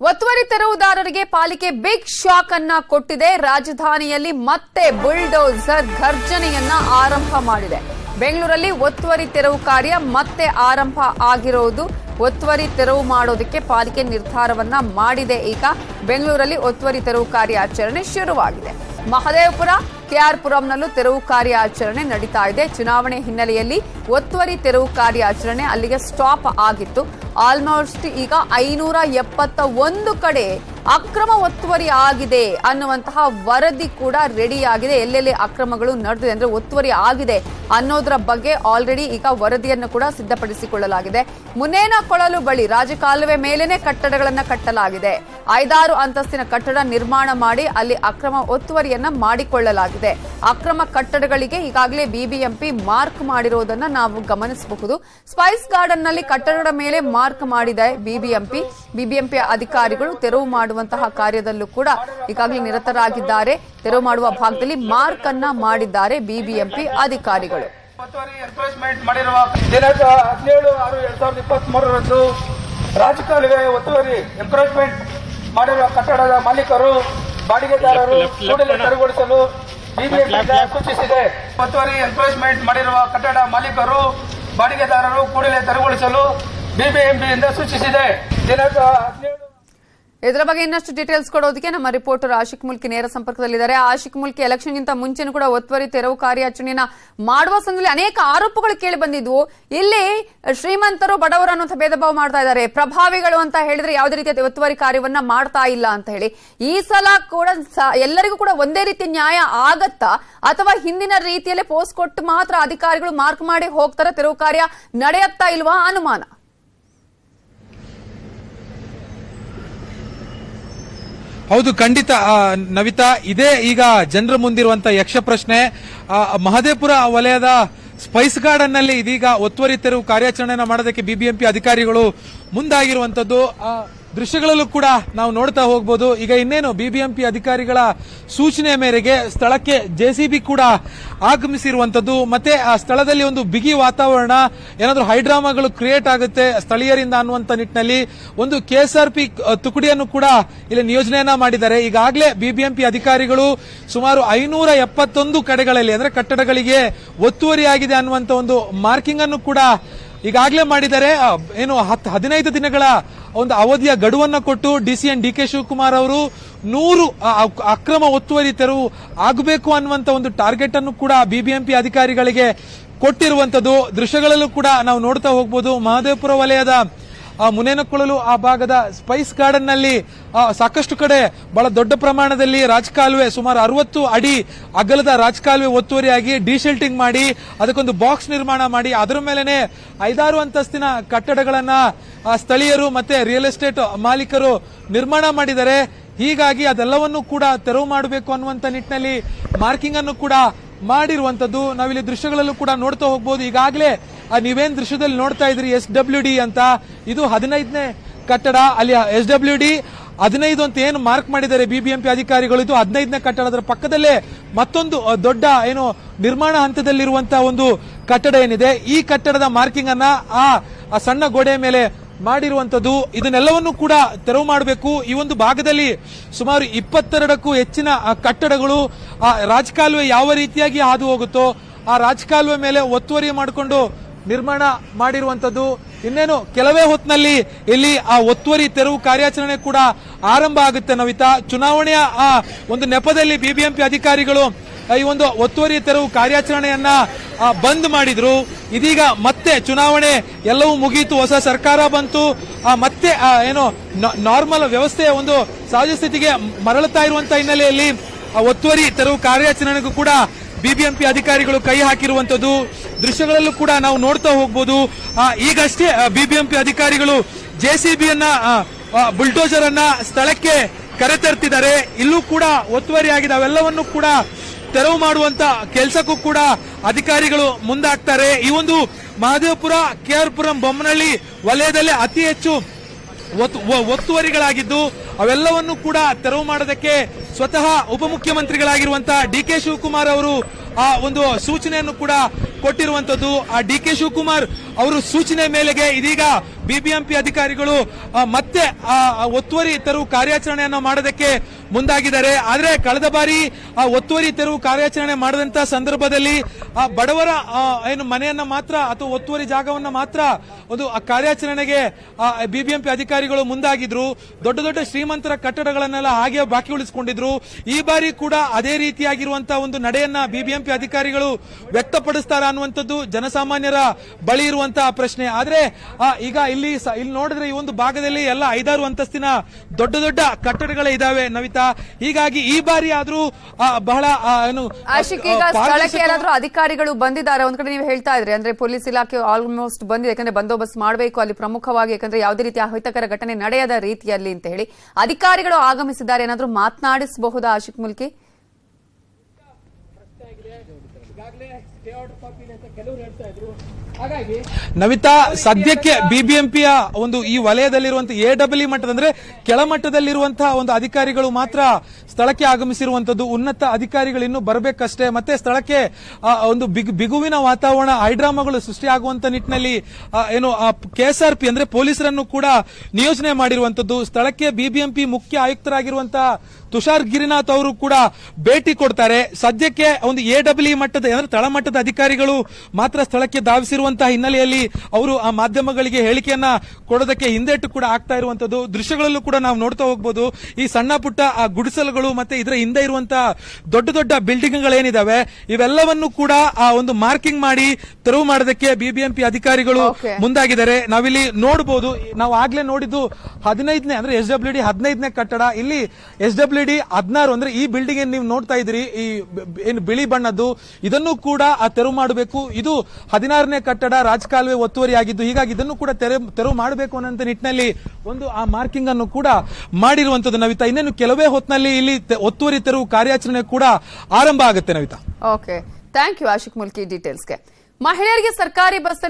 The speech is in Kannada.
ಒತ್ತುವರಿ ತೆರವುದಾರರಿಗೆ ಪಾಲಿಕೆ ಬಿಗ್ ಶಾಕ್ ಅನ್ನ ಕೊಟ್ಟಿದೆ ರಾಜಧಾನಿಯಲ್ಲಿ ಮತ್ತೆ ಬುಲ್ಡೋಸರ್ ಘರ್ಜನೆಯನ್ನ ಆರಂಭ ಮಾಡಿದೆ ಬೆಂಗಳೂರಲ್ಲಿ ಒತ್ತುವರಿ ತೆರವು ಕಾರ್ಯ ಮತ್ತೆ ಆರಂಭ ಆಗಿರೋದು ಒತ್ತುವರಿ ತೆರವು ಮಾಡೋದಕ್ಕೆ ಪಾಲಿಕೆ ನಿರ್ಧಾರವನ್ನ ಮಾಡಿದೆ ಈಗ ಬೆಂಗಳೂರಲ್ಲಿ ಒತ್ತುವರಿ ತೆರವು ಕಾರ್ಯಾಚರಣೆ ಶುರುವಾಗಿದೆ ಮಹದೇವಪುರ ಕೆಆರ್ಪುರಂನಲ್ಲೂ ತೆರವು ಕಾರ್ಯಾಚರಣೆ ನಡೀತಾ ಇದೆ ಚುನಾವಣೆ ಹಿನ್ನೆಲೆಯಲ್ಲಿ ಒತ್ತುವರಿ ತೆರವು ಕಾರ್ಯಾಚರಣೆ ಅಲ್ಲಿಗೆ ಸ್ಟಾಪ್ ಆಗಿತ್ತು ಆಲ್ಮೋಸ್ಟ್ ಈಗ ಐನೂರ ಎಪ್ಪತ್ತ ಒಂದು ಕಡೆ ಅಕ್ರಮ ಒತ್ತುವರಿ ಆಗಿದೆ ಅನ್ನುವಂತಹ ವರದಿ ಕೂಡ ರೆಡಿ ಆಗಿದೆ ಎಲ್ಲೆಲ್ಲಿ ಅಕ್ರಮಗಳು ನಡೆದಿದೆ ಅಂದ್ರೆ ಒತ್ತುವರಿ ಆಗಿದೆ ಅನ್ನೋದರ ಬಗ್ಗೆ ಆಲ್ರೆಡಿ ಈಗ ವರದಿಯನ್ನು ಕೂಡ ಸಿದ್ಧಪಡಿಸಿಕೊಳ್ಳಲಾಗಿದೆ ಮುನೇನ ಕೊಳಲು ಬಳಿ ರಾಜಕಾಲುವೆ ಮೇಲೇನೆ ಕಟ್ಟಡಗಳನ್ನ ಕಟ್ಟಲಾಗಿದೆ ಐದಾರು ಅಂತಸ್ತಿನ ಕಟ್ಟಡ ನಿರ್ಮಾಣ ಮಾಡಿ ಅಲ್ಲಿ ಅಕ್ರಮ ಒತ್ತುವರಿಯನ್ನ ಮಾಡಿಕೊಳ್ಳಲಾಗಿದೆ ಅಕ್ರಮ ಕಟ್ಟಡಗಳಿಗೆ ಈಗಾಗಲೇ ಬಿಬಿಎಂಪಿ ಮಾರ್ಕ್ ಮಾಡಿರೋದನ್ನ ನಾವು ಗಮನಿಸಬಹುದು ಸ್ಪೈಸ್ ಗಾರ್ಡನ್ ನಲ್ಲಿ ಕಟ್ಟಡದ ಮೇಲೆ ಮಾರ್ಕ್ ಮಾಡಿದೆ ಬಿಬಿಎಂಪಿ ಬಿಬಿಎಂಪಿ ಅಧಿಕಾರಿಗಳು ತೆರವು ಮಾಡುವಂತಹ ಕಾರ್ಯದಲ್ಲೂ ಕೂಡ ಈಗಾಗಲೇ ನಿರತರಾಗಿದ್ದಾರೆ ತೆರವು ಮಾಡುವ ಭಾಗದಲ್ಲಿ ಮಾರ್ಕ್ ಅನ್ನ ಮಾಡಿದ್ದಾರೆ ಬಿಬಿಎಂಪಿ ಅಧಿಕಾರಿಗಳು ಒತ್ತುವರಿ ಎನ್ಕ್ರೋಚ್ಮೆಂಟ್ ಮಾಡಿರುವ ದಿನಾಂಕ ಹದಿನೇಳು ಆರು ಎರಡ್ ಸಾವಿರದ ಇಪ್ಪತ್ತ್ ಮೂರರಂದು ರಾಜಕಾಲುವೆ ಒತ್ತುವರಿ ಎನ್ಕ್ರೋಚ್ಮೆಂಟ್ ಮಾಡಿರುವ ಕಟ್ಟಡದ ಮಾಲೀಕರು ಬಾಡಿಗೆದಾರರು ಕೂಡಲೇ ತೆರವುಗೊಳಿಸಲು ಬಿಬಿಎಂಪಿಯಿಂದ ಸೂಚಿಸಿದೆ ಒತ್ತುವರಿ ಎನ್ಕ್ರೋಚ್ಮೆಂಟ್ ಮಾಡಿರುವ ಕಟ್ಟಡ ಮಾಲೀಕರು ಬಾಡಿಗೆದಾರರು ಕೂಡಲೇ ತೆರವುಗೊಳಿಸಲು ಬಿಬಿಎಂಪಿಯಿಂದ ಸೂಚಿಸಿದೆ ದಿನಾಂಕ ಹದಿನೇಳು ಇದರ ಬಗ್ಗೆ ಇನ್ನಷ್ಟು ಡೀಟೇಲ್ಸ್ ಕೊಡೋದಕ್ಕೆ ನಮ್ಮ ರಿಪೋರ್ಟರ್ ಆಶಿಕ್ ಮುಲ್ಕಿ ನೇರ ಸಂಪರ್ಕದಲ್ಲಿದ್ದಾರೆ ಆಶಿಕ್ ಮುಲ್ಕಿ ಎಲೆಕ್ಷನ್ಗಿಂತ ಮುಂಚೆನೂ ಕೂಡ ಒತ್ತುವರಿ ತೆರವು ಕಾರ್ಯಾಚರಣೆಯನ್ನ ಮಾಡುವ ಸಂದರ್ಭದಲ್ಲಿ ಅನೇಕ ಆರೋಪಗಳು ಕೇಳಿ ಬಂದಿದ್ವು ಇಲ್ಲಿ ಶ್ರೀಮಂತರು ಬಡವರು ಅನ್ನುವಂಥ ಭೇದ ಭಾವ ಮಾಡ್ತಾ ಇದ್ದಾರೆ ಪ್ರಭಾವಿಗಳು ಅಂತ ಹೇಳಿದ್ರೆ ಯಾವುದೇ ರೀತಿಯ ಒತ್ತುವರಿ ಕಾರ್ಯವನ್ನ ಮಾಡ್ತಾ ಇಲ್ಲ ಅಂತ ಹೇಳಿ ಈ ಸಲ ಕೂಡ ಸ- ಎಲ್ಲರಿಗೂ ಕೂಡ ಒಂದೇ ರೀತಿ ನ್ಯಾಯ ಆಗತ್ತಾ ಅಥವಾ ಹಿಂದಿನ ರೀತಿಯಲ್ಲೇ ಪೋಸ್ಟ್ ಕೊಟ್ಟು ಮಾತ್ರ ಅಧಿಕಾರಿಗಳು ಮಾರ್ಕ್ ಮಾಡಿ ಹೋಗ್ತಾರೆ ತೆರವು ಕಾರ್ಯ ನಡೆಯತ್ತಾ ಇಲ್ವಾ ಅನುಮಾನ ಹೌದು ಖಂಡಿತ ಆ, ನವಿತಾ ಇದೇ ಈಗ ಜನರ ಮುಂದಿರುವಂತ ಯಕ್ಷ ಪ್ರಶ್ನೆ ಆ, ಮಹದೇಪುರ ವಲಯದ ಸ್ಪೈಸ್ ಗಾರ್ಡನ್ ನಲ್ಲಿ ಇದೀಗ ಒತ್ತುವರಿ ತೆರವು ಕಾರ್ಯಾಚರಣೆಯನ್ನು ಮಾಡೋದಕ್ಕೆ ಬಿಬಿಎಂಪಿ ಅಧಿಕಾರಿಗಳು ಮುಂದಾಗಿರುವಂತದ್ದು ಆ, ದೃಶ್ಯಗಳಲ್ಲೂ ಕೂಡ ನಾವು ನೋಡ್ತಾ ಹೋಗ್ಬೋದು ಈಗ ಇನ್ನೇನು ಬಿಬಿಎಂಪಿ ಅಧಿಕಾರಿಗಳ ಸೂಚನೆಯ ಮೇರೆಗೆ ಸ್ಥಳಕ್ಕೆ ಜೆಸಿಬಿ ಕೂಡ ಆಗಮಿಸಿರುವಂತದ್ದು ಮತ್ತೆ ಆ ಸ್ಥಳದಲ್ಲಿ ಒಂದು ಬಿಗಿ ವಾತಾವರಣ ಏನಾದ್ರೂ ಹೈಡ್ರಾಮಾಗಳು ಕ್ರಿಯೇಟ್ ಆಗುತ್ತೆ ಸ್ಥಳೀಯರಿಂದ ಅನ್ನುವಂತ ನಿಟ್ಟಿನಲ್ಲಿ ಒಂದು ಕೆಎಸ್ಆರ್ಪಿ ತುಕಡಿಯನ್ನು ಕೂಡ ಇಲ್ಲಿ ನಿಯೋಜನೆಯನ್ನ ಮಾಡಿದ್ದಾರೆ ಈಗಾಗಲೇ ಬಿಬಿಎಂಪಿ ಅಧಿಕಾರಿಗಳು ಸುಮಾರು ಐನೂರ ಎಪ್ಪತ್ತೊಂದು ಕಡೆಗಳಲ್ಲಿ ಅಂದ್ರೆ ಕಟ್ಟಡಗಳಿಗೆ ಒತ್ತುವರಿಯಾಗಿದೆ ಅನ್ನುವಂತ ಒಂದು ಮಾರ್ಕಿಂಗ್ ಅನ್ನು ಕೂಡ ಈಗಾಗಲೇ ಮಾಡಿದ್ದಾರೆ ಆ, ಏನು ಹತ್ತು ಹದಿನೈದು ದಿನಗಳ ಒಂದು ಅವಧಿಯ ಗಡುವನ್ನ ಕೊಟ್ಟು ಡಿಸಿಎನ್ ಡಿ ಕೆ ಶಿವಕುಮಾರ್ ಅವರು ನೂರು ಆ, ಅಕ್- ಅಕ್ರಮ ಒತ್ತುವರಿ ತೆರವು ಆಗಬೇಕು ಅನ್ನುವಂತ ಒಂದು ಟಾರ್ಗೆಟ್ ಅನ್ನು ಕೂಡ ಬಿಬಿಎಂಪಿ ಅಧಿಕಾರಿಗಳಿಗೆ ಕೊಟ್ಟಿರುವಂತದ್ದು ದೃಶ್ಯಗಳಲ್ಲೂ ಕೂಡ ನಾವು ನೋಡ್ತಾ ಹೋಗ್ಬೋದು ಮಹದೇವಪುರ ವಲಯದ ಆ ಮುನೇನಕೊಳಲು ಆ ಭಾಗದ ಸ್ಪೈಸ್ ಗಾರ್ಡನ್ ನಲ್ಲಿ ಆ, ಸಾಕಷ್ಟು ಕಡೆ ಬಹಳ ದೊಡ್ಡ ಪ್ರಮಾಣದಲ್ಲಿ ರಾಜಕಾಲುವೆ ಸುಮಾರು ಅರವತ್ತು ಅಡಿ ಅಗಲದ ರಾಜಕಾಲುವೆ ಒತ್ತುವರಿಯಾಗಿ ಡಿಶೆಲ್ಟಿಂಗ್ ಮಾಡಿ ಅದಕ್ಕೊಂದು ಬಾಕ್ಸ್ ನಿರ್ಮಾಣ ಮಾಡಿ ಅದರ ಮೇಲೆನೆ ಐದಾರು ಅಂತಸ್ತಿನ ಕಟ್ಟಡಗಳನ್ನ ಆ, ಸ್ಥಳೀಯರು ಮತ್ತೆ ರಿಯಲ್ ಎಸ್ಟೇಟ್ ಮಾಲೀಕರು ನಿರ್ಮಾಣ ಮಾಡಿದ್ದಾರೆ ಹೀಗಾಗಿ ಅದೆಲ್ಲವನ್ನು ಕೂಡ ತೆರವು ಮಾಡಬೇಕು ಅನ್ನುವಂತ ನಿಟ್ಟಿನಲ್ಲಿ ಮಾರ್ಕಿಂಗ್ ಅನ್ನು ಕೂಡ ಮಾಡಿರುವಂತದ್ದು ನಾವಿಲ್ಲಿ ದೃಶ್ಯಗಳಲ್ಲೂ ಕೂಡ ನೋಡ್ತಾ ಹೋಗ್ಬೋದು ಈಗಾಗಲೇ ಆ ನೀವೇನ್ ದೃಶ್ಯದಲ್ಲಿ ನೋಡ್ತಾ ಇದ್ರಿ ಎಸ್ ಡಬ್ಲ್ಯೂ ಡಿ ಅಂತ ಇದು ಹದಿನೈದನೇ ಕಟ್ಟಡ ಅಲ್ಲಿ ಎಸ್ ಡಬ್ಲ್ಯೂ ಡಿ ಹದಿನೈದು ಅಂತ ಏನು ಮಾರ್ಕ್ ಮಾಡಿದ್ದಾರೆ ಬಿಬಿಎಂಪಿ ಅಧಿಕಾರಿಗಳು ಇದು ಹದಿನೈದನೇ ಕಟ್ಟಡ ಅದರ ಪಕ್ಕದಲ್ಲೇ ಮತ್ತೊಂದು ಅ, ದೊಡ್ಡ ಏನು ನಿರ್ಮಾಣ ಹಂತದಲ್ಲಿರುವಂತಹ ಒಂದು ಕಟ್ಟಡ ಏನಿದೆ ಈ ಕಟ್ಟಡದ ಮಾರ್ಕಿಂಗ್ ಅನ್ನ ಆ ಆ ಸಣ್ಣ ಗೋಡೆಯ ಮೇಲೆ ಮಾಡಿರುವಂತದ್ದು ಇದನ್ನೆಲ್ಲವನ್ನು ಕೂಡ ತೆರವು ಮಾಡಬೇಕು ಈ ಒಂದು ಭಾಗದಲ್ಲಿ ಸುಮಾರು ಇಪ್ಪತ್ತೆರಡಕ್ಕೂ ಹೆಚ್ಚಿನ ಆ, ಕಟ್ಟಡಗಳು ಆ ರಾಜಕಾಲುವೆ ಯಾವ ರೀತಿಯಾಗಿ ಹಾದು ಹೋಗುತ್ತೋ ಆ ರಾಜಕಾಲುವೆ ಮೇಲೆ ಒತ್ತುವರಿ ಮಾಡಿಕೊಂಡು ನಿರ್ಮಾಣ ಮಾಡಿರುವಂತದ್ದು ಇನ್ನೇನು ಕೆಲವೇ ಹೊತ್ತಿನಲ್ಲಿ ಇಲ್ಲಿ ಆ ಒತ್ತುವರಿ ತೆರವು ಕಾರ್ಯಾಚರಣೆ ಕೂಡ ಆರಂಭ ಆಗುತ್ತೆ ನವಿತಾ ಚುನಾವಣೆಯ ಆ ಒಂದು ನೆಪದಲ್ಲಿ ಬಿಬಿಎಂಪಿ ಅಧಿಕಾರಿಗಳು ಆ, ಈ ಒಂದು ಒತ್ತುವರಿ ತೆರವು ಕಾರ್ಯಾಚರಣೆಯನ್ನ ಆ, ಬಂದ್ ಮಾಡಿದ್ರು ಇದೀಗ ಮತ್ತೆ ಚುನಾವಣೆ ಎಲ್ಲವೂ ಮುಗೀತು ಹೊಸ ಸರ್ಕಾರ ಬಂತು ಆ, ಮತ್ತೆ ಆ, ಏನು ನಾರ್ಮಲ್ ವ್ಯವಸ್ಥೆಯ ಒಂದು ಸಹಜ ಸ್ಥಿತಿಗೆ ಮರಳುತ್ತಾ ಇರುವಂತಹ ಹಿನ್ನೆಲೆಯಲ್ಲಿ ಆ ಒತ್ತುವರಿ ತೆರವು ಕಾರ್ಯಾಚರಣೆಗೂ ಕೂಡ ಬಿಬಿಎಂಪಿ ಅಧಿಕಾರಿಗಳು ಕೈ ಹಾಕಿರುವಂತದ್ದು ದೃಶ್ಯಗಳಲ್ಲೂ ಕೂಡ ನಾವು ನೋಡ್ತಾ ಹೋಗ್ಬೋದು ಆ, ಈಗಷ್ಟೇ ಬಿಬಿಎಂಪಿ ಅಧಿಕಾರಿಗಳು ಜೆಸಿಬಿಯನ್ನ ಬುಲ್ಡೋಸರ್ ಅನ್ನ ಸ್ಥಳಕ್ಕೆ ಕರೆತರ್ತಿದ್ದಾರೆ ಇಲ್ಲೂ ಕೂಡ ಒತ್ತುವರಿ ಆಗಿದೆ ಅವೆಲ್ಲವನ್ನು ಕೂಡ ತೆರವು ಮಾಡುವಂತ ಕೆಲಸಕ್ಕೂ ಕೂಡ ಅಧಿಕಾರಿಗಳು ಮುಂದಾಗ್ತಾರೆ ಈ ಒಂದು ಮಹದೇವಪುರ ಕೆಆರ್ ಪುರಂ ಬೊಮ್ಮನಹಳ್ಳಿ ವಲಯದಲ್ಲಿ ಅತಿ ಹೆಚ್ಚು ಒತ್ತು- ಒ- ಒತ್ತುವರಿಗಳಾಗಿದ್ದು ಅವೆಲ್ಲವನ್ನು ಕೂಡ ತೆರವು ಮಾಡೋದಕ್ಕೆ ಸ್ವತಃ ಉಪಮುಖ್ಯಮಂತ್ರಿಗಳಾಗಿರುವಂತಹ ಡಿ ಕೆ ಶಿವಕುಮಾರ್ ಅವರು ಆ ಒಂದು ಸೂಚನೆಯನ್ನು ಕೂಡ ಕೊಟ್ಟಿರುವಂತದ್ದು ಆ ಡಿ ಕೆ ಶಿವಕುಮಾರ್ ಅವರು ಸೂಚನೆ ಮೇಲೆಗೆ ಇದೀಗ ಬಿಬಿಎಂಪಿ ಅಧಿಕಾರಿಗಳು ಆ, ಮತ್ತೆ ಆ ಆ ಒತ್ತುವರಿ ತೆರವು ಕಾರ್ಯಾಚರಣೆಯನ್ನ ಮಾಡೋದಕ್ಕೆ ಮುಂದಾಗಿದ್ದಾರೆ ಆದ್ರೆ ಕಳೆದ ಬಾರಿ ಆ ಒತ್ತುವರಿ ತೆರವು ಕಾರ್ಯಾಚರಣೆ ಮಾಡದಂತ ಸಂದರ್ಭದಲ್ಲಿ ಆ ಬಡವರ ಆ, ಏನು ಮನೆಯನ್ನ ಮಾತ್ರ ಅಥವಾ ಒತ್ತುವರಿ ಜಾಗವನ್ನ ಮಾತ್ರ ಒಂದು ಆ ಕಾರ್ಯಾಚರಣೆಗೆ ಬಿಬಿಎಂಪಿ ಅಧಿಕಾರಿಗಳು ಮುಂದಾಗಿದ್ರು ದೊಡ್ಡ ದೊಡ್ಡ ಶ್ರೀಮಂತರ ಕಟ್ಟಡಗಳನ್ನೆಲ್ಲ ಹಾಗೆ ಬಾಕಿ ಉಳಿಸಿಕೊಂಡಿದ್ರು ಈ ಬಾರಿ ಕೂಡ ಅದೇ ರೀತಿಯಾಗಿರುವಂತಹ ಒಂದು ನಡೆಯನ್ನ ಬಿಬಿಎಂಪಿ ಅಧಿಕಾರಿಗಳು ವ್ಯಕ್ತಪಡಿಸ್ತಾರ ಅನ್ನುವಂಥದ್ದು ಜನಸಾಮಾನ್ಯರ ಬಳಿ ಇರುವಂತಹ ಪ್ರಶ್ನೆ ಆದ್ರೆ ಆ, ಈಗ ಇಲ್ಲಿ ಸ- ಇಲ್ಲಿ ನೋಡಿದ್ರೆ ಈ ಒಂದು ಭಾಗದಲ್ಲಿ ಎಲ್ಲ ಐದಾರು ಅಂತಸ್ತಿನ ದೊಡ್ಡ ದೊಡ್ಡ ಕಟ್ಟಡಗಳೇ ಇದಾವೆ ನವಿತಾ ಹೀಗಾಗಿ ಈ ಬಾರಿ ಆದ್ರೂ ಆ, ಬಹಳ ಆ, ಏನು ಆಶಿಕ್ ಈಗ ಆ, ಸ್ಥಳಕ್ಕೆ ಪಾರದರ್ಶಕ- ಏನಾದ್ರೂ ಅಧಿಕಾರಿಗಳು ಬಂದಿದ್ದಾರೆ ಒಂದ್ ಕಡೆ ನೀವು ಹೇಳ್ತಾ ಇದ್ರಿ ಅಂದ್ರೆ ಪೊಲೀಸ್ ಇಲಾಖೆ ಆಲ್ಮೋಸ್ಟ್ ಬಂದಿದೆ ಯಾಕಂದ್ರೆ ಬಂದೋಬಸ್ತ್ ಮಾಡಬೇಕು ಅಲ್ಲಿ ಪ್ರಮುಖವಾಗಿ ಯಾಕಂದ್ರೆ ಯಾವುದೇ ರೀತಿಯ ಅಹಿತಕರ ಘಟನೆ ನಡೆಯದ ರೀತಿಯಲ್ಲಿ ಅಂತ ಹೇಳಿ ಅಧಿಕಾರಿಗಳು ಆಗಮಿಸಿದ್ದಾರೆ ಏನಾದ್ರೂ ಮಾತನಾಡಿಸಬಹುದಾ ಆಶಿಕ್ ಮುಲ್ಕಿ ನವಿತಾ ಸದ್ಯಕ್ಕೆ ಬಿಬಿಎಂಪಿಯ ಒಂದು ಈ ವಲಯದಲ್ಲಿರುವಂತಹ ಎ ಡಬ್ಲ್ಯೂ ಮಟ್ಟದ ಅಂದ್ರೆ ಕೆಳಮಟ್ಟದಲ್ಲಿರುವಂತಹ ಒಂದು ಅಧಿಕಾರಿಗಳು ಮಾತ್ರ ಸ್ಥಳಕ್ಕೆ ಆಗಮಿಸಿರುವಂತದ್ದು ಉನ್ನತ ಅಧಿಕಾರಿಗಳು ಇನ್ನು ಬರಬೇಕಷ್ಟೇ ಮತ್ತೆ ಸ್ಥಳಕ್ಕೆ ಆ, ಒಂದು ಬಿಗ್- ಬಿಗುವಿನ ವಾತಾವರಣ ಹೈಡ್ರಾಮಾಗಳು ಸೃಷ್ಟಿಯಾಗುವಂತ ನಿಟ್ಟಿನಲ್ಲಿ ಆ, ಏನು ಕೆಎಸ್ಆರ್ಪಿ ಅಂದ್ರೆ ಪೊಲೀಸರನ್ನು ಕೂಡ ನಿಯೋಜನೆ ಮಾಡಿರುವಂತದ್ದು ಸ್ಥಳಕ್ಕೆ ಬಿಬಿಎಂಪಿ ಮುಖ್ಯ ಆಯುಕ್ತರಾಗಿರುವಂತಹ ತುಷಾರ್ ಗಿರಿನಾಥ್ ಅವರು ಕೂಡ ಭೇಟಿ ಕೊಡ್ತಾರೆ ಸದ್ಯಕ್ಕೆ ಒಂದು ಎ ಡಬ್ಲ್ಯೂ ಮಟ್ಟದ ಅಂದ್ರೆ ತಳಮಟ್ಟದ ಅಧಿಕಾರಿಗಳು ಮಾತ್ರ ಸ್ಥಳಕ್ಕೆ ಧಾವಿಸಿರುವಂತಹ ಹಿನ್ನೆಲೆಯಲ್ಲಿ ಅವರು ಆ ಮಾಧ್ಯಮಗಳಿಗೆ ಹೇಳಿಕೆಯನ್ನ ಕೊಡೋದಕ್ಕೆ ಹಿಂದೇಟು ಕೂಡ ಆಗ್ತಾ ಇರುವಂತದ್ದು ದೃಶ್ಯಗಳಲ್ಲೂ ಕೂಡ ನಾವು ನೋಡ್ತಾ ಹೋಗ್ಬೋದು ಈ ಸಣ್ಣ ಪುಟ್ಟ ಆ ಗುಡಿಸಲುಗಳು ಮತ್ತೆ ಇದರ ಹಿಂದೆ ಇರುವಂತಹ ದೊಡ್ಡ ದೊಡ್ಡ ಬಿಲ್ಡಿಂಗ್ಗಳೇನಿದಾವೆ ಇವೆಲ್ಲವನ್ನು ಕೂಡ ಆ ಒಂದು ಮಾರ್ಕಿಂಗ್ ಮಾಡಿ ತೆರವು ಮಾಡೋದಕ್ಕೆ ಬಿಬಿಎಂಪಿ ಅಧಿಕಾರಿಗಳು Okay. ಮುಂದಾಗಿದ್ದಾರೆ ನಾವಿಲ್ಲಿ ನೋಡಬಹುದು ನಾವು ಆಗ್ಲೇ ನೋಡಿದ್ದು ಹದಿನೈದನೇ ಅಂದ್ರೆ ಎಸ್ ಡಬ್ಲ್ಯೂ ಡಿ ಹದಿನೈದನೇ ಕಟ್ಟಡ ಇಲ್ಲಿ ಎಸ್ ಡಬ್ಲ್ಯೂ ಡಿ ಹದಿನಾರು ಅಂದ್ರೆ ಈ ಬಿಲ್ಡಿಂಗ್ ಏನ್ ನೀವು ನೋಡ್ತಾ ಇದ್ದೀರಿ ಈ ಬ- ಬ- ಏನು ಬಿಳಿ ಬಣ್ಣದ್ದು ಇದನ್ನು ಕೂಡ ಆ ತೆರವು ಮಾಡಬೇಕು ಇದು ಹದಿನಾರನೇ ಕಟ್ಟಡ ರಾಜಕಾಲುವೆ ಒತ್ತುವರಿ ಆಗಿದ್ದು ಹೀಗಾಗಿ ಇದನ್ನು ಕೂಡ ತೆರೆ ತೆರವು ಮಾಡಬೇಕು ಅನ್ನೋ ನಿಟ್ಟಿನಲ್ಲಿ ಒಂದು ಆ ಮಾರ್ಕಿಂಗ್ ಅನ್ನು ಕೂಡ ಮಾಡಿರುವಂತದ್ದು ನವಿತಾ ಇನ್ನೇನು ಕೆಲವೇ ಹೊತ್ತಿನಲ್ಲಿ ಇಲ್ಲಿ ತೆ- ಒತ್ತುವರಿ ತೆರವು ಕಾರ್ಯಾಚರಣೆ ಕೂಡ ಆರಂಭ ಆಗುತ್ತೆ Navitha okay thank you Ashik Mulki ಡೀಟೇಲ್ಸ್ಗೆ ಮಹಿಳೆಯರಿಗೆ ಸರ್ಕಾರಿ ಬಸ್